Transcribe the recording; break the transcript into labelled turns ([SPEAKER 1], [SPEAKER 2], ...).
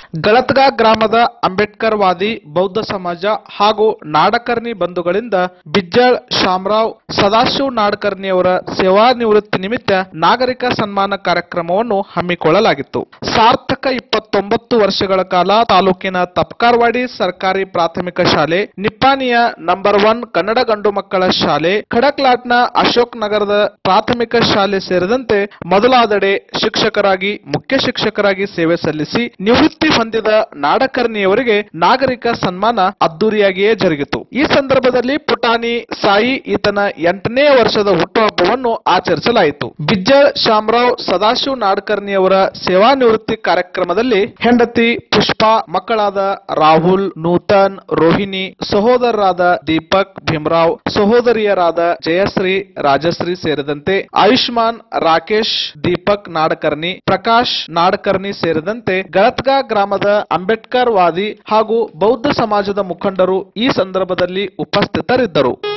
[SPEAKER 1] ಗಳತ್ಗಾ ಗ್ರಾಮದ ಅಂಬೇಡ್ಕರ್ ವಾದಿ ಬೌದ್ಧ ಸಮಾಜ ಹಾಗೂ ನಾಡಕರ್ಣಿ ಬಂಧುಗಳಿಂದ ಬಿಜ್ಜಳ್ ಶಾಮರಾವ್ ಸದಾಶಿವ್ ನಾಡಕರ್ಣಿಯವರ ಸೇವಾ ನಿವೃತ್ತಿ ನಿಮಿತ್ತ ನಾಗರಿಕ ಸನ್ಮಾನ ಕಾರ್ಯಕ್ರಮವನ್ನು ಹಮ್ಮಿಕೊಳ್ಳಲಾಗಿತ್ತು ಸಾರ್ಥಕ ಇಪ್ಪತ್ತೊಂಬತ್ತು ವರ್ಷಗಳ ಕಾಲ ತಾಲೂಕಿನ ತಪ್ಕಾರ್ವಾಡಿ ಸರ್ಕಾರಿ ಪ್ರಾಥಮಿಕ ಶಾಲೆ ನಿಪ್ಪಾಣಿಯ ನಂಬರ್ ಒನ್ ಕನ್ನಡ ಗಂಡು ಮಕ್ಕಳ ಶಾಲೆ ಖಡಕ್ಲಾಟ್ನ ಅಶೋಕ್ ನಗರದ ಪ್ರಾಥಮಿಕ ಶಾಲೆ ಸೇರಿದಂತೆ ಮೊದಲಾದೆಡೆ ಶಿಕ್ಷಕರಾಗಿ ಮುಖ್ಯ ಶಿಕ್ಷಕರಾಗಿ ಸೇವೆ ಸಲ್ಲಿಸಿ ನಿವೃತ್ತಿ ಹೊಂದಿದ ನಾಡಕರ್ಣಿಯವರಿಗೆ ನಾಗರಿಕ ಸನ್ಮಾನ ಅದ್ದೂರಿಯಾಗಿಯೇ ಜರುಗಿತು ಈ ಸಂದರ್ಭದಲ್ಲಿ ಪುಟಾಣಿ ಸಾಯಿ ಈತನ ಎಂಟನೇ ವರ್ಷದ ಹುಟ್ಟುಹಬ್ಬವನ್ನು ಆಚರಿಸಲಾಯಿತು ಬಿಜ್ಜಳ್ ಶಾಮರಾವ್ ಸದಾಶಿವ್ ನಾಡಕರ್ಣಿಯವರ ಸೇವಾ ನಿವೃತ್ತಿ ಕಾರ್ಯಕ್ರಮದಲ್ಲಿ ಹೆಂಡತಿ ಪುಷ್ಪಾ ಮಕ್ಕಳಾದ ರಾಹುಲ್ ನೂತನ್ ರೋಹಿಣಿ ಸಹೋದರರಾದ ದೀಪಕ್ ಭೀಮರಾವ್ ಸಹೋದರಿಯರಾದ ಜಯಶ್ರೀ ರಾಜಶ್ರೀ ಸೇರಿದಂತೆ ಆಯುಷ್ಮಾನ್ ರಾಕೇಶ್ ದೀಪಕ್ ನಾಡಕರ್ಣಿ ಪ್ರಕಾಶ್ ನಾಡಕರ್ಣಿ ಸೇರಿದಂತೆ ಗಳತ್ಗಾ ಗ್ರಾಮದ ಅಂಬೇಡ್ಕರ್ ವಾದಿ ಹಾಗೂ ಬೌದ್ಧ ಸಮಾಜದ ಮುಖಂಡರು ಈ ಸಂದರ್ಭದಲ್ಲಿ ಉಪಸ್ಥಿತರಿದ್ದರು